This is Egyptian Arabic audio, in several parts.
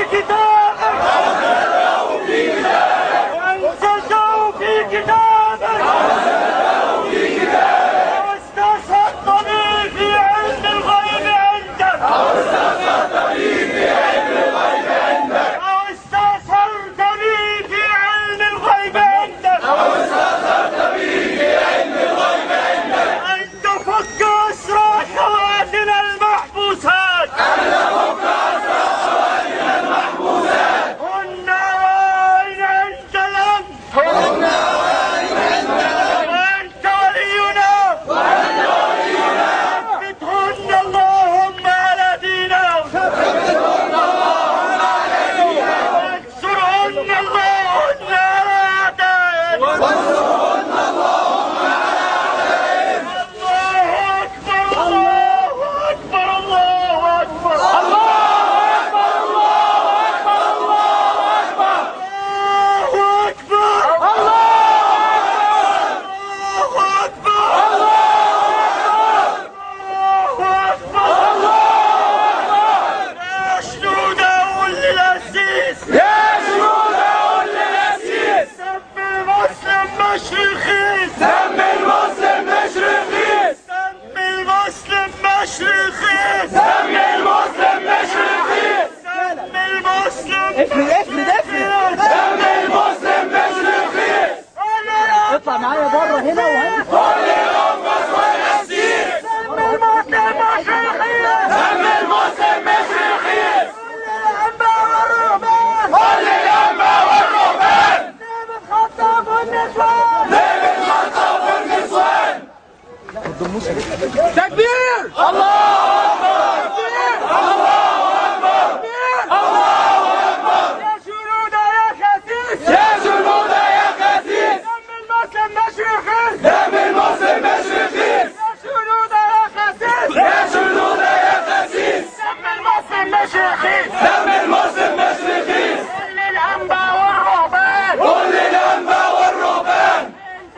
كتابك وانزلته في كتابك واستشهدت به في علم الغيب عندك أو استأثرت به في علم الغيب عندك أن تفك أسرى خواتنا المحبوسات هن أوان أنت الأمن وأنت ولينا ثبتهن اللهم على دينهم وانصرهن اللهم على أعدائهم الله أكبر الله أكبر الله أكبر الله أكبر الله أكبر الله أكبر يا شنود أولي الأسيس سم المسلم مشرخيس دم المسلم مش رخيص سم المسلم مشرخيس دم المسلم مش رخيص سم المسلم افرد افرد افرد دم المسلم مش رخيص اطلع معايا بره هنا وهنا كل الأنفس والأسير سم المسلم مشرخيس دم المسلم مش رخيص الأنباء والرهبان كل الأنبا والرهبان نائب الخطاب والنسوان ليه بالخطاب والنسوان تكبير يا شنود يا خسيس يا جنود يا خسيس دم المسلم مشرخيس دم المسلم مش رخيص يا شنود يا خسيس يا جنود يا خسيس دم المسلم مشرخيس دم المسلم مش رخيص كل الأنباء والرهبان كل الأنبا والرهبان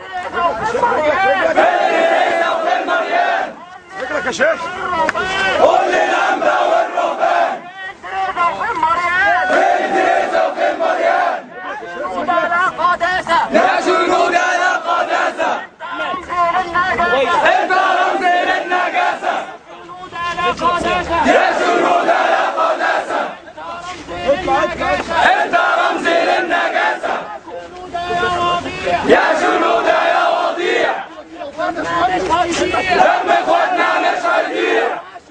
رجلك يا شيخ كل الأنبا والرهبان إدريس وفي مريان يا جنود يا قداسة انت رمز للنجاسة يا جنود يا قداسة انت رمز للنجاسة يا جنود يا وضيع دم اخواتنا مش هيضيع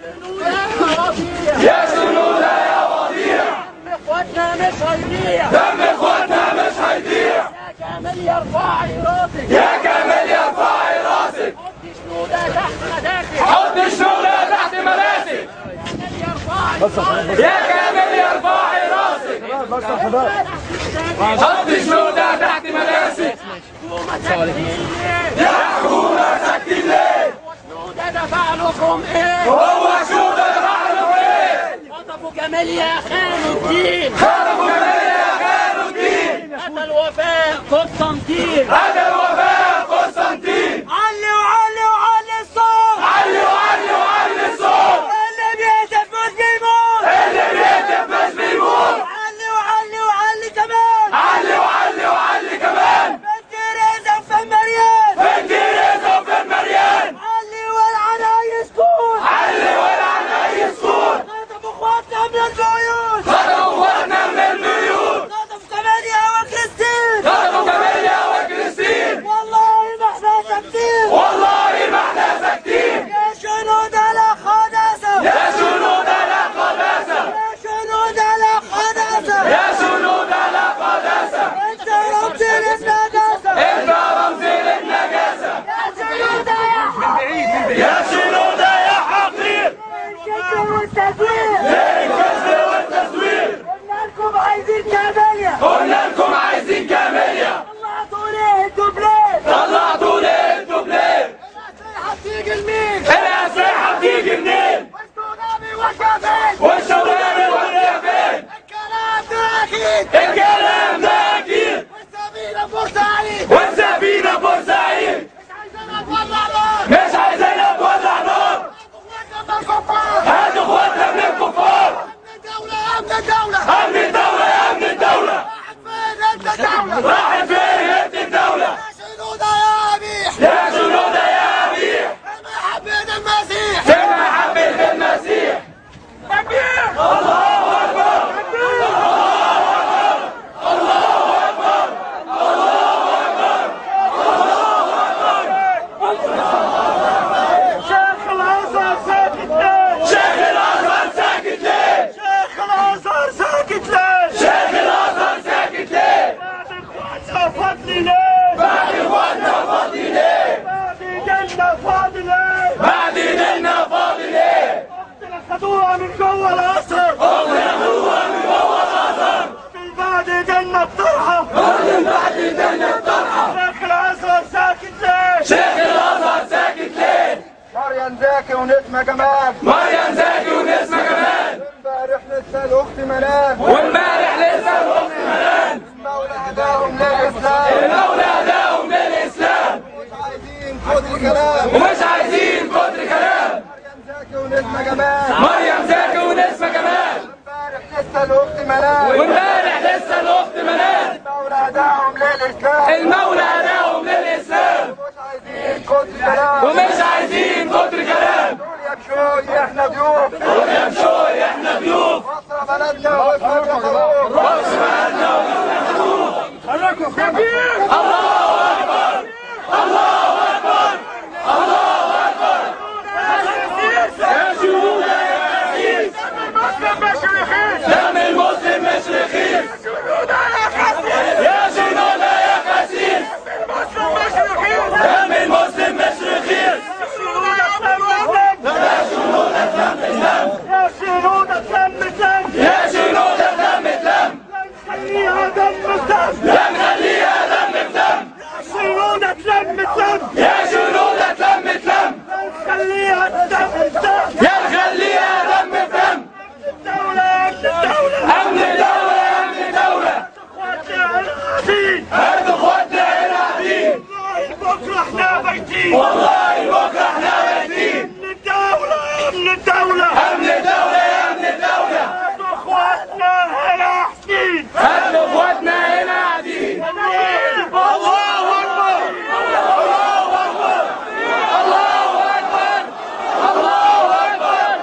يا جنود يا وضيع اخواتنا مش هيضيع دم اخواتنا مش هيضيع يا كامل يرفعي راسك يا كامل يرفعي راسك شنودة تحت مداخل حط الشغلة تحت مراسك يرفعي يا كامل يرفعي راسك حط الشغلة تحت مراسك يا حكومة سكتين ليه شنودة دفع لكم ايه هو شو ده فعلوا ايه خطفوا جماليا خانوا الدين خربوا جميع خانوا الدين قتل وفاء قسطنطين هذا الوفاء قسطنطين علي وعلي وعلي الصوت علي وعلي وعلي الصوت اللي بيهتف مش بيموت اللي بيهتف مش بيموت علي وعلي وعلي كمان علي وعلي وعلي كمان بنت رزق في مريم في الجريزة وفي المريان علي والعنى يسكون علي والعن اي سكون خطفوا اخواتنا من البيوت خربوا اخواتنا من البيوت خطفوا كمانيا وكريستين خربوا جميع وكريستين والله ما احنا ساكتين والله ما احنا ساكتين يا شنود على قداسة يا جنود لا قداسة يا شنود على قداسة يا جنود لا قداسة انت رمز للنجاسة انت رمز للنجاسة يا شنود يا حقير يا جنود يا حقير الكذب والتزوير ليه الكذب والتزوير قلنا لكم عايزين كماليا قلنا لكم عايزين كاميليا طلعتوا ليه الدوبليت طلعتوا ليه الدوبلير هتيجي المين الأسلحة بتيجي منين والسوداني والكافين والشغلانة واليا فين الكلام ده اكيد الكلام ده أكيد والسفينة بورسعيد والسفينة بورسعيد مش عايزينها تولع نار مش عايزينها تولع نار اخواتنا من الكفار هاتوا اخواتنا من الكفار امن الدولة امن الدولة أمن الدولة راحت فين هبت الدولة شنودة يا أبيح يا جنود يا أبيح ما حبينا المسيح كما حبيت المسيح شيخ الأزهر ساكت ليه شيخ الأزهر ساكت ليه شيخ الأزهر ساكت ليه شيخ الأزهر ساكت ليه بعد إخواننا فضلي ليه بعد إخواننا فاضي ليه بعد ديننا فاضي ليه بعد ديننا فاضي ليه أختنا خدوها من جوا الأزهر أختنا خدوها من جوا الأزهر من بعد ديننا الطرحة من بعد ديننا الطرحة شيخ الأزهر ساكت ليه شيخ الأزهر ساكت ليه مريم زكي ونسمة جمال مريم زكي ونسمة كمان امبارح لسه الاخت منال وامبارح لسه الأخت منال المولى هداهم للاسلام المولى هداهم للإسلام مش عايزين كتر كلام ومش عايزين كتر كلام مريم زكي ونسمة جمال مريم زكي ونسمة كمان امبارح لسه الاخت منال وامبارح لسه الأخت منال المولى هداهم للاسلام المولى هداهم للإسلام مش عايزين كتر كلام ومش عايزين كتر كلام دول يا بشوي احنا ضيوف دول يا مشوي احنا ضيوف مصر بلدنا وافريقيا حروب يا شهود يا أسيس دم المسلم مش رخيص يا شهود يا خسيس دم المسلم مش رخيص يا شنودة دم دم يا شهود دم دم خليها دم دم لا نخليها دم بدم شنودة دم دم يا شهود دم دم خليها دم دم يا نخليها دم بدم الدولة الدولة أمن دولة أمن دولة اخواتنا العظيم هات اخواتنا هنا قاعدين والله بكرة احنا بايتين والله بكره احنا بايتين من الدولة من الدولة امن الدولة يا امن الدولة اخواتنا هنا حسين هات اخواتنا هنا قاعدين الله اكبر الله اكبر الله اكبر الله اكبر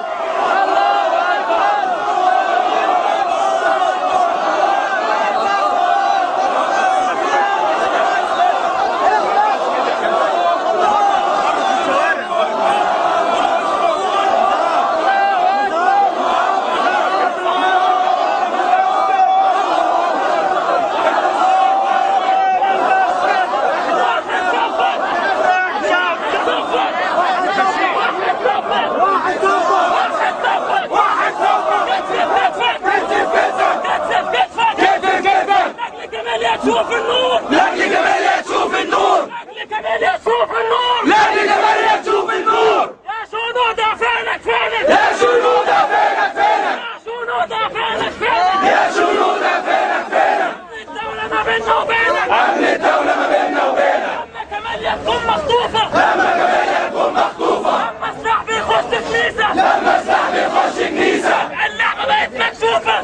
كتف كتف شوف النور لاجل جمالية تشوف النور كمان شوف النور لاجل جمالية تشوف النور يا شنودة فينك فينك يا شنودة فينك فينك يا شنودة فينك فينك يا شنودة فينك فينك الدولة ما بيننا وبينك امن الدولة ما بيننا وبينك لما كمان تكون مخطوفة لما جمالية تكون مخطوفة لما السلاح بيخش كنيسة لما السلاح بيخش كنيسة اللعبة بقت مكشوفة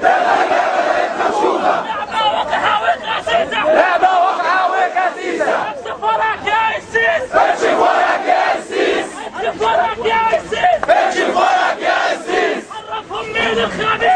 لعبة وقحة وغسيسة لعبة واقعة وكثيسة اكشف وراك يا السيس اكشف وراك يا السيس اكشف وراك يا السيس اكشف وراك يا السيس عرفهم مين الخبيث